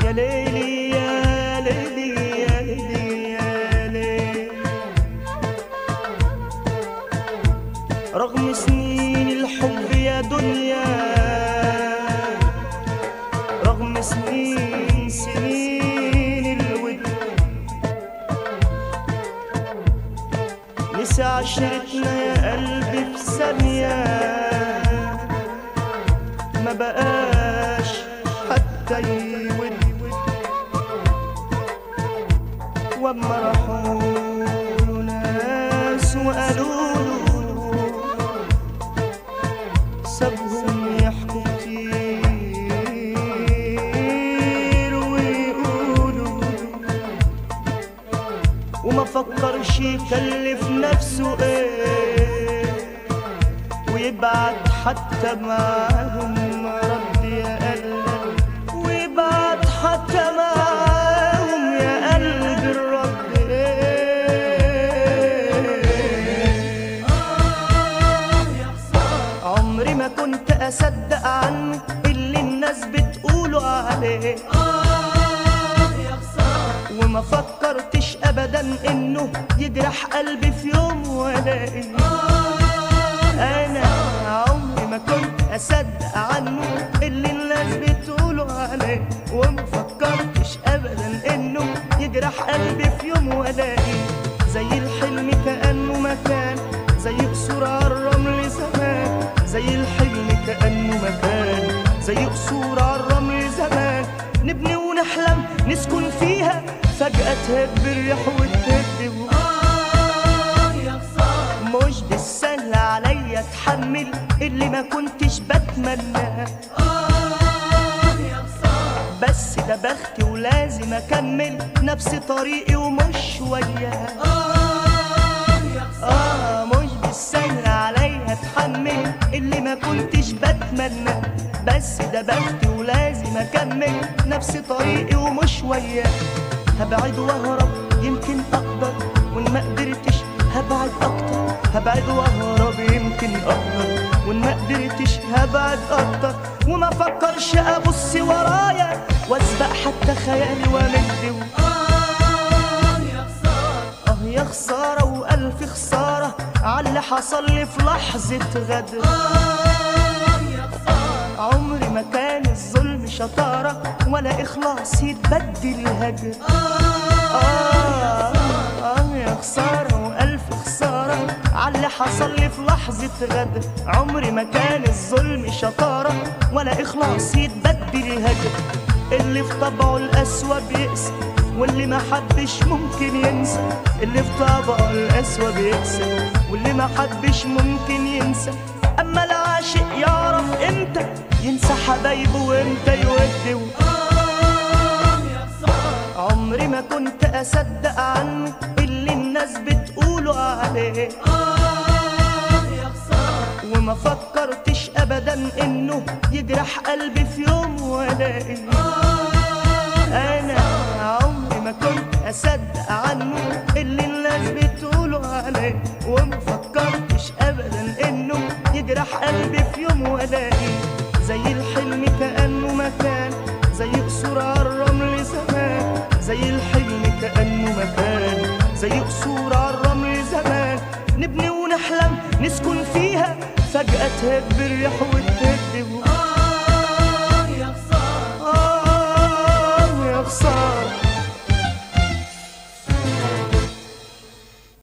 يا ليلي يا ليلي يا ليلي يا ليلي رغم سنين الحب يا دنيا رغم سنين سنين الود نسى عشرتنا يا قلبي في ثانية ما بقاش حتى يود وما راحوا له ناس وقالوا له سابهم يحكوا كتير ويقولوا وما فكرش يكلف نفسه ايه ويبعت حتى معاهم رد يا قلبي ويبعت حتى معاهم يا قلبي الرد ايه عمري ما كنت اصدق عنه اللي الناس بتقولوا عليه وما فكرتش ابدا انه يجرح قلبي في يوم ولا إيه انا عمري ما كنت اصدق عنه اللي الناس بتقولوا عليه وما فكرتش ابدا انه يجرح قلبي في يوم ولا إيه زي الحلم كانه مكان زي قصور على الرمل زمان زي الحلم كانه مكان زي قصور على الرمل زمان نبني ونحلم نسكن فيها فجأة تهب الريح وتهب مش بالسهل عليا اتحمل اللي ما كنتش بتمناه بس ده بختي ولازم اكمل نفس طريقي ومش وياه اه مش بالسهل عليا اتحمل اللي ما كنتش بتمناه بس ده بختي ولازم اكمل نفس طريقي ومش وياه هبعد واهرب يمكن اقدر وان ما قدرتش هبعد اكتر هبعد واهرب يمكن اقدر وان ما قدرتش هبعد اكتر وما فكرش ابص ورايا واسبق حتى خيالي وامد اه يا خسارة والف خسارة عاللي حصل لي في لحظة غدر عمري ما كان الظلم شطارة ولا إخلاص يتبدل هجر آه, آه يا خسارة وألف خسارة عاللي حصل لي في لحظة غدر عمري ما كان الظلم شطارة ولا إخلاص يتبدل هجر اللي في طبعه القسوة بيقسى واللي ما حدش ممكن ينسى اللي في طبعه القسوة بيقسى واللي ما حدش ممكن ينسى أما العاشق يعرف إمتى ينسى حبايبه وإمتى يودي عمري ما كنت أصدق عنه اللي الناس بتقولوا عليه وما فكرتش أبدا إنه يجرح قلبي في يوم ولا إيه أنا عمري ما كنت أصدق عنه اللي الناس بتقولوا عليه وما فكرتش أبدا إنه يجرح قلبي في يوم ولا إيه زي الحلم كأنه مكان زي قصور على الرمل زمان زي الحلم كأنه مكان زي قصور على الرمل زمان نبني ونحلم نسكن فيها فجأة تهب الريح وتهب